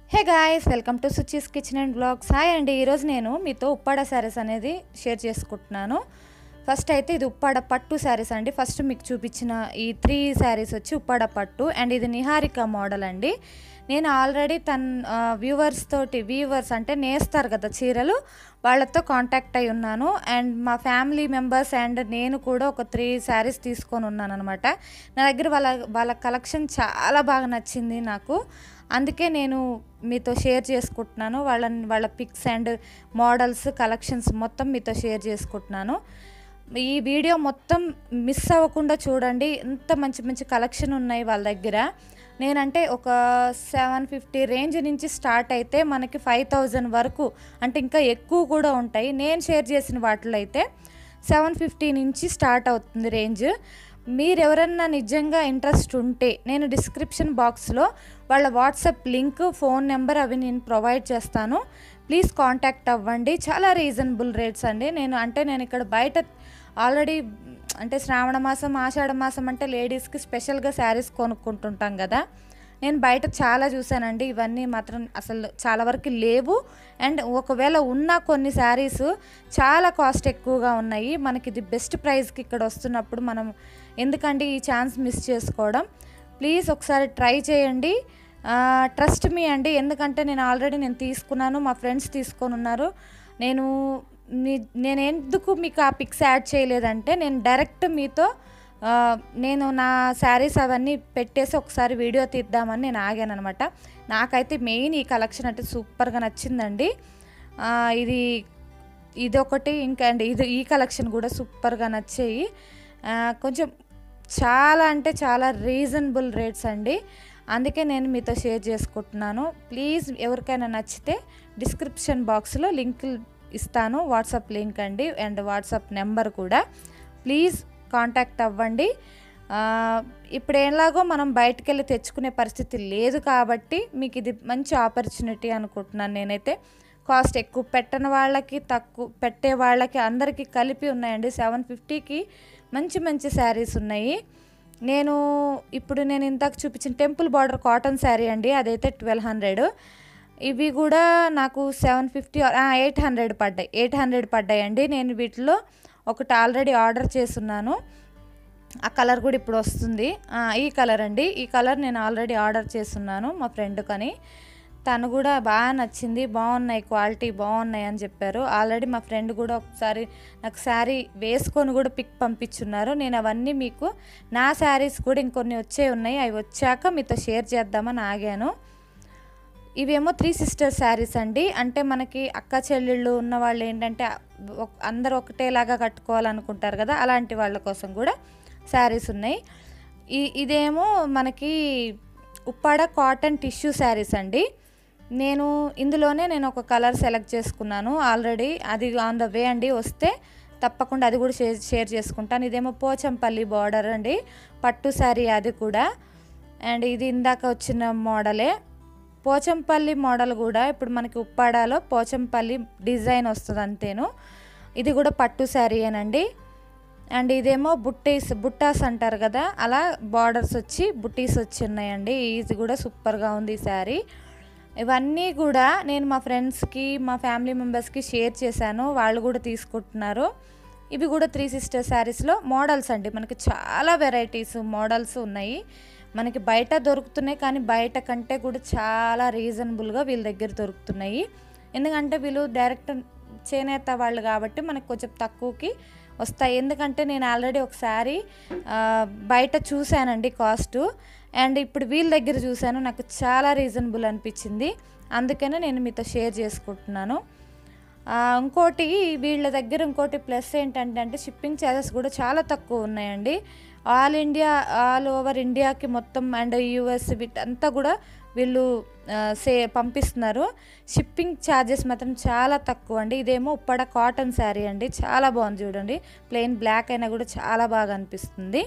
hey guys welcome to Suchi's kitchen and blogs hi అండి ఈరోజు నేను మీతో ఉప్పాడ శారీస్ అనేది షేర్ చేసుకుంటున్నాను ఫస్ట్ అయితే ఇది ఉప్పాడ పట్టు శారీస్ అండి ఫస్ట్ మీకు చూపించిన ఈ త్రీ శారీస్ వచ్చి ఉప్పాడ పట్టు అండ్ ఇది నిహారిక మోడల్ అండి నేను ఆల్రెడీ తన వ్యూవర్స్ తోటి వ్యూవర్స్ అంటే నేస్తారు కదా చీరలు వాళ్ళతో కాంటాక్ట్ అయి ఉన్నాను అండ్ మా ఫ్యామిలీ మెంబర్స్ అండ్ నేను కూడా ఒక త్రీ శారీస్ తీసుకొని ఉన్నాను అనమాట నా దగ్గర వాళ్ళ వాళ్ళ కలెక్షన్ చాలా బాగా నచ్చింది నాకు అందుకే నేను మీతో షేర్ చేసుకుంటున్నాను వాళ్ళ వాళ్ళ పిక్స్ అండ్ మోడల్స్ కలెక్షన్స్ మొత్తం మీతో షేర్ చేసుకుంటున్నాను ఈ వీడియో మొత్తం మిస్ అవ్వకుండా చూడండి ఎంత మంచి మంచి కలెక్షన్ ఉన్నాయి వాళ్ళ దగ్గర నేనంటే ఒక సెవెన్ ఫిఫ్టీ రేంజ్ నుంచి స్టార్ట్ అయితే మనకి ఫైవ్ థౌజండ్ వరకు అంటే ఇంకా ఎక్కువ కూడా ఉంటాయి నేను షేర్ చేసిన వాటిలో అయితే సెవెన్ ఫిఫ్టీ నుంచి స్టార్ట్ అవుతుంది రేంజ్ మీరు ఎవరన్నా నిజంగా ఇంట్రెస్ట్ ఉంటే నేను డిస్క్రిప్షన్ బాక్స్లో వాళ్ళ వాట్సాప్ లింక్ ఫోన్ నెంబర్ అవి నేను ప్రొవైడ్ చేస్తాను ప్లీజ్ కాంటాక్ట్ అవ్వండి చాలా రీజనబుల్ రేట్స్ అండి నేను అంటే నేను ఇక్కడ బయట ఆల్రెడీ అంటే శ్రావణ మాసం ఆషాఢ మాసం అంటే లేడీస్కి స్పెషల్గా శారీస్ కొనుక్కుంటుంటాం కదా నేను బయట చాలా చూశానండి ఇవన్నీ మాత్రం అసలు చాలా వరకు లేవు అండ్ ఒకవేళ ఉన్న కొన్ని శారీస్ చాలా కాస్ట్ ఎక్కువగా ఉన్నాయి మనకి ఇది బెస్ట్ ప్రైస్కి ఇక్కడ వస్తున్నప్పుడు మనం ఎందుకండి ఈ ఛాన్స్ మిస్ చేసుకోవడం ప్లీజ్ ఒకసారి ట్రై చేయండి ట్రస్ట్ మీ అండి ఎందుకంటే నేను ఆల్రెడీ నేను తీసుకున్నాను మా ఫ్రెండ్స్ తీసుకొని ఉన్నారు నేను నేను ఎందుకు మీకు ఆ పిక్స్ యాడ్ చేయలేదంటే నేను డైరెక్ట్ మీతో నేను నా శారీస్ అవన్నీ పెట్టేసి ఒకసారి వీడియో తీద్దామని నేను ఆగాను అనమాట నాకైతే మెయిన్ ఈ కలెక్షన్ అంటే సూపర్గా నచ్చిందండి ఇది ఇదొకటి ఇంకా అండి ఇది ఈ కలెక్షన్ కూడా సూపర్గా నచ్చాయి కొంచెం చాలా అంటే చాలా రీజనబుల్ రేట్స్ అండి అందుకే నేను మీతో షేర్ చేసుకుంటున్నాను ప్లీజ్ ఎవరికైనా నచ్చితే డిస్క్రిప్షన్ బాక్స్లో లింక్ ఇస్తాను వాట్సాప్ లింక్ అండి అండ్ వాట్సాప్ నెంబర్ కూడా ప్లీజ్ కాంటాక్ట్ అవ్వండి ఇప్పుడు ఎలాగో మనం బయటకు వెళ్ళి తెచ్చుకునే పరిస్థితి లేదు కాబట్టి మీకు ఇది మంచి ఆపర్చునిటీ అనుకుంటున్నాను నేనైతే కాస్ట్ ఎక్కువ పెట్టని వాళ్ళకి తక్కువ పెట్టే వాళ్ళకి అందరికీ కలిపి ఉన్నాయండి సెవెన్ ఫిఫ్టీకి మంచి మంచి శారీస్ ఉన్నాయి నేను ఇప్పుడు నేను ఇందాక చూపించిన టెంపుల్ బార్డర్ కాటన్ శారీ అండి అదైతే ట్వెల్వ్ హండ్రెడ్ ఇవి కూడా నాకు సెవెన్ ఫిఫ్టీ ఎయిట్ హండ్రెడ్ పడ్డాయి ఎయిట్ హండ్రెడ్ పడ్డాయి అండి నేను వీటిలో ఒకటి ఆల్రెడీ ఆర్డర్ చేస్తున్నాను ఆ కలర్ కూడా ఇప్పుడు వస్తుంది ఈ కలర్ అండి ఈ కలర్ నేను ఆల్రెడీ ఆర్డర్ చేస్తున్నాను మా ఫ్రెండ్ కని తను కూడా బాగా నచ్చింది బాగున్నాయి క్వాలిటీ బాగున్నాయి అని చెప్పారు ఆల్రెడీ మా ఫ్రెండ్ కూడా ఒకసారి నాకు శారీ వేసుకొని కూడా పిక్ పంపించున్నారు నేను అవన్నీ మీకు నా శారీస్ కూడా ఇంకొన్ని వచ్చే ఉన్నాయి అవి వచ్చాక మీతో షేర్ చేద్దామని ఆగాను ఇవేమో త్రీ సిస్టర్ శారీస్ అండి అంటే మనకి అక్క చెల్లెళ్ళు ఉన్న వాళ్ళు ఏంటంటే అందరు ఒకటేలాగా కట్టుకోవాలనుకుంటారు కదా అలాంటి వాళ్ళ కోసం కూడా శారీస్ ఉన్నాయి ఈ ఇదేమో మనకి ఉప్పాడ కాటన్ టిష్యూ శారీస్ అండి నేను ఇందులోనే నేను ఒక కలర్ సెలెక్ట్ చేసుకున్నాను ఆల్రెడీ అది ఆన్ ద వే అండి వస్తే తప్పకుండా అది కూడా షేర్ షేర్ చేసుకుంటాను ఇదేమో పోచంపల్లి బార్డర్ అండి పట్టు శారీ అది కూడా అండ్ ఇది ఇందాక వచ్చిన మోడలే పోచంపల్లి మోడల్ కూడా ఇప్పుడు మనకి ఉప్పాడాలో పోచంపల్లి డిజైన్ వస్తుంది అంతేను ఇది కూడా పట్టు శారీయేనండి అండ్ ఇదేమో బుట్టీస్ బుట్టాస్ అంటారు కదా అలా బార్డర్స్ వచ్చి బుట్టీస్ వచ్చి ఉన్నాయండి ఇది కూడా సూపర్గా ఉంది ఈ శారీ ఇవన్నీ కూడా నేను మా ఫ్రెండ్స్కి మా ఫ్యామిలీ మెంబర్స్కి షేర్ చేశాను వాళ్ళు కూడా తీసుకుంటున్నారు ఇవి కూడా త్రీ సిస్టర్ శారీస్లో మోడల్స్ అండి మనకి చాలా వెరైటీస్ మోడల్స్ ఉన్నాయి మనకి బయట దొరుకుతున్నాయి కానీ బయట కంటే కూడా చాలా రీజనబుల్గా వీళ్ళ దగ్గర దొరుకుతున్నాయి ఎందుకంటే వీళ్ళు డైరెక్ట్ చేనేత వాళ్ళు కాబట్టి మనకు కొంచెం తక్కువకి వస్తాయి ఎందుకంటే నేను ఆల్రెడీ ఒకసారి బయట చూశానండి కాస్ట్ అండ్ ఇప్పుడు వీళ్ళ దగ్గర చూశాను నాకు చాలా రీజనబుల్ అనిపించింది అందుకనే నేను మీతో షేర్ చేసుకుంటున్నాను ఇంకోటి వీళ్ళ దగ్గర ఇంకోటి ప్లస్ ఏంటంటే అంటే షిప్పింగ్ ఛార్జెస్ కూడా చాలా తక్కువ ఉన్నాయండి ఆల్ ఇండియా ఆల్ ఓవర్ ఇండియాకి మొత్తం అండ్ యూఎస్ అంతా కూడా వీళ్ళు సే పంపిస్తున్నారు షిప్పింగ్ ఛార్జెస్ మాత్రం చాలా తక్కువ అండి ఇదేమో ఉప్పడ కాటన్ శారీ అండి చాలా బాగుంది చూడండి ప్లెయిన్ బ్లాక్ అయినా కూడా చాలా బాగా అనిపిస్తుంది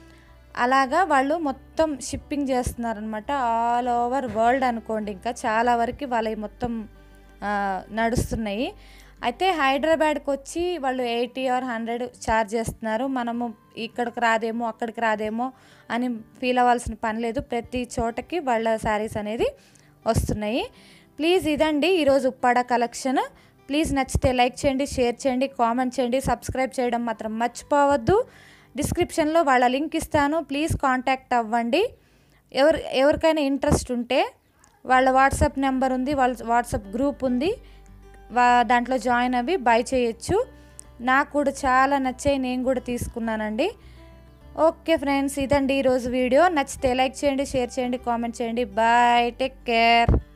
అలాగా వాళ్ళు మొత్తం షిప్పింగ్ చేస్తున్నారనమాట ఆల్ ఓవర్ వరల్డ్ అనుకోండి ఇంకా చాలా వరకు వాళ్ళవి మొత్తం నడుస్తున్నాయి అయితే హైదరాబాద్కి వచ్చి వాళ్ళు ఎయిటీ ఆర్ హండ్రెడ్ ఛార్జ్ చేస్తున్నారు మనము ఇక్కడికి రాదేమో అక్కడికి రాదేమో అని ఫీల్ అవ్వాల్సిన పని లేదు ప్రతి చోటకి వాళ్ళ శారీస్ అనేది వస్తున్నాయి ప్లీజ్ ఇదండి ఈరోజు ఉప్పాడ కలెక్షన్ ప్లీజ్ నచ్చితే లైక్ చేయండి షేర్ చేయండి కామెంట్ చేయండి సబ్స్క్రైబ్ చేయడం మాత్రం మర్చిపోవద్దు డిస్క్రిప్షన్లో వాళ్ళ లింక్ ఇస్తాను ప్లీజ్ కాంటాక్ట్ అవ్వండి ఎవరు ఎవరికైనా ఇంట్రెస్ట్ ఉంటే వాళ్ళ వాట్సాప్ నెంబర్ ఉంది వాళ్ళ వాట్సాప్ గ్రూప్ ఉంది వా దాంట్లో జాయిన్ అవ్వి బై చేయొచ్చు నాకు కూడా చాలా నచ్చాయి నేను కూడా తీసుకున్నానండి ఓకే ఫ్రెండ్స్ ఇదండి ఈరోజు వీడియో నచ్చితే లైక్ చేయండి షేర్ చేయండి కామెంట్ చేయండి బాయ్ టేక్ కేర్